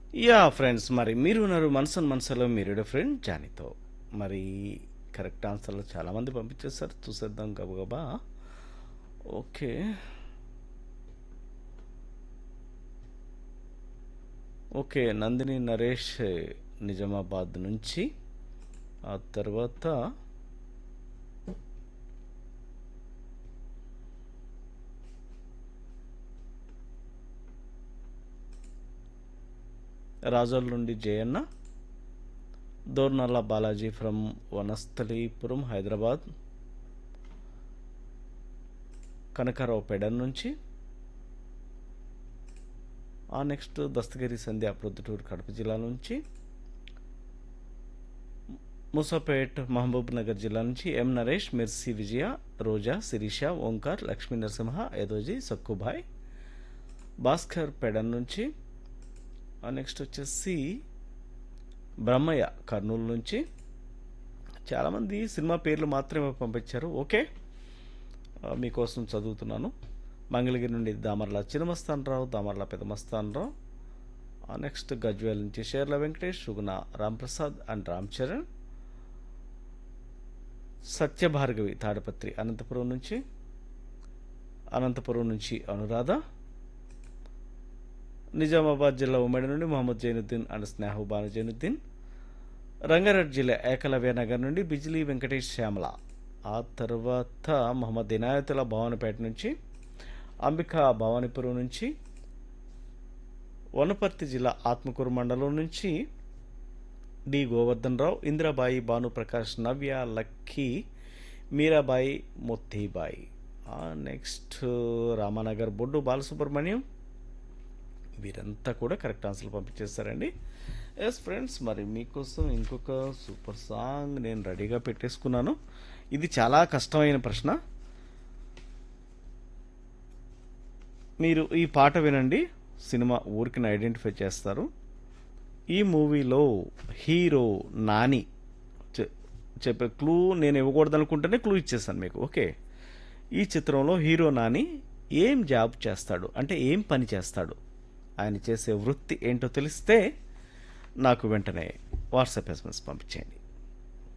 yeah friends మరి మీరు ఉన్నారు మనసు మనసులో మీరు ఫ్రెండ్ జానీతో మరి కరెక్ట్ ఆన్సర్లు చాలామంది పంపించేస్తారు చూసేద్దాం గబగబా ఓకే ఓకే నందిని నరేష్ నిజామాబాద్ నుంచి ఆ తర్వాత రాజోల్ నుండి జయన్న దోర్నల్ల బాలాజీ ఫ్రమ్ వనస్థలీపురం హైదరాబాద్ కనకారావు పెడన్ నుంచి ఆ నెక్స్ట్ దస్తగిరి సంధ్య ప్రొద్దుటూరు కడప జిల్లా నుంచి ముసాపేట్ మహబూబ్ నగర్ జిల్లా నుంచి ఎం నరేష్ మిర్సి విజయ రోజా శిరీష ఓంకార్ లక్ష్మీ నరసింహ యదోజీ సక్కుభాయ్ భాస్కర్ పెడన్ నుంచి ఆ నెక్స్ట్ వచ్చేసి బ్రహ్మయ్య కర్నూలు నుంచి చాలామంది సినిమా పేర్లు మాత్రమే పంపించారు ఓకే ఆ, మీకోసం చదువుతున్నాను మంగళగిరి నుండి దామర్ల చిన్నమస్తానరావు దామర్ల పెదమస్తానరావు ఆ నెక్స్ట్ గజ్వేల్ నుంచి షేర్ల వెంకటేష్ సుగుణ రాంప్రసాద్ అండ్ రామ్ చరణ్ సత్యభార్గవి తాడపత్రి అనంతపురం నుంచి అనంతపురం నుంచి అనురాధ నిజామాబాద్ జిల్లా ఉమ్మడి నుండి మొహమ్మద్ జైనుద్దీన్ అండ్ స్నేహబాను జైనుద్దీన్ రంగారెడ్డి జిల్లా ఏకలవ్య నగర్ నుండి బిజిలీ వెంకటేష్ శ్యామల ఆ తర్వాత మొహమ్మద్ ఇనాయతుల భవానిపేట నుంచి అంబికా భవానీపురం నుంచి వనపర్తి జిల్లా ఆత్మకూరు మండలం నుంచి డి గోవర్ధన్ రావు ఇందిరాబాయి భానుప్రకాష్ నవ్య లక్కీ మీరాబాయి మొత్తిబాయి నెక్స్ట్ రామానగర్ బొడ్డు బాలసుబ్రహ్మణ్యం వీరంతా కూడా కరెక్ట్ ఆన్సర్లు పంపించేస్తారండి ఎస్ ఫ్రెండ్స్ మరి మీకోసం ఇంకొక సూపర్ సాంగ్ నేను రెడీగా పెట్టేసుకున్నాను ఇది చాలా కష్టమైన ప్రశ్న మీరు ఈ పాట వినండి సినిమా ఊరికి ఐడెంటిఫై చేస్తారు ఈ మూవీలో హీరో నాని చె- చెప్పే క్లూ నేను ఇవ్వకూడదు అనుకుంటేనే క్లూ ఇచ్చేసాను మీకు ఓకే ఈ చిత్రంలో హీరో నాని ఏం జాబ్ చేస్తాడు అంటే ఏం పని చేస్తాడు ఆయన చేసే వృత్తి ఏంటో తెలిస్తే నాకు వెంటనే వాట్సాప్ ఎస్ఎంఎస్ పంపించేయండి